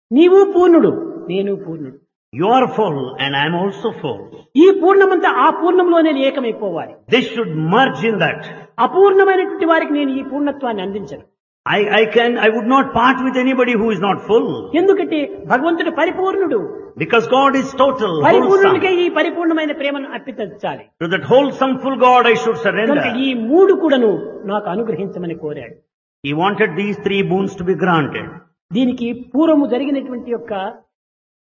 నీవు పూర్ణుడు నేను పూర్ణుడు You are full and I am also full. ఈ పూర్ణమంతా ఆ పూర్ణంలోనే ఏకమైపోవాలి This should merge in that. అపూర్ణమైనటువంటి వారికి నేను ఈ పూర్ణత్వాన్ని అందించను I, I can, I would not part with anybody who is not full. ఎందుకంటే భగవంతుడు పరిపూర్ణుడు Because God is total, పరిపూర్ణుడికే wholesome. ఈ పరిపూర్ణమైన ప్రేమను అర్పించాలి To that wholesome full God I should కనుక surrender. ఈ మూడు కూడాను నాకు అనుగ్రహించమని కోరాడు He wanted these three boons to be granted. దీనికి పూర్వము జరిగినటువంటి యొక్క